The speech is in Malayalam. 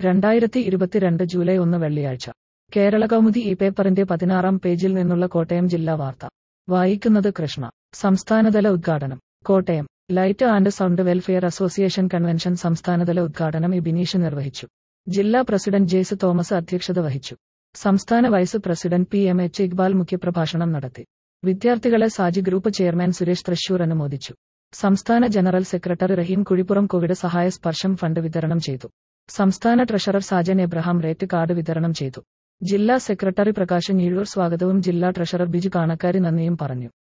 രണ്ടായിരത്തി ഇരുപത്തിരണ്ട് ജൂലൈ ഒന്ന് വെള്ളിയാഴ്ച കേരള കൗമുദി ഈ പേപ്പറിന്റെ പതിനാറാം പേജിൽ നിന്നുള്ള കോട്ടയം ജില്ലാ വാർത്ത വായിക്കുന്നത് കൃഷ്ണ സംസ്ഥാനതല ഉദ്ഘാടനം Kottayam light and sound welfare association convention സംസ്ഥാനതല ഉദ്ഘാടനം ഇ ബിനീഷ് നിർവഹിച്ചു ജില്ലാ പ്രസിഡന്റ് ജെയ്സ് തോമസ് അധ്യക്ഷത വഹിച്ചു സംസ്ഥാന vice president P M H Iqbal മുഖ്യപ്രഭാഷണം നടത്തി വിദ്യാർത്ഥികളെ സാജി ഗ്രൂപ്പ് ചെയർമാൻ സുരേഷ് തൃശൂർ അനുമോദിച്ചു സംസ്ഥാന general secretary Rahim Kuzhippuram Covid സഹായ സ്പർശം ഫണ്ട് വിതരണം ചെയ്തു സംസ്ഥാന treasurer Sajan Abraham rate card വിതരണം ചെയ്തു ജില്ലാ സെക്രട്ടറി പ്രകാശൻ ഈഴൂർ സ്വാഗതവും ജില്ലാ ട്രഷറർ ബിജു കാണക്കാരി നന്ദിയും പറഞ്ഞു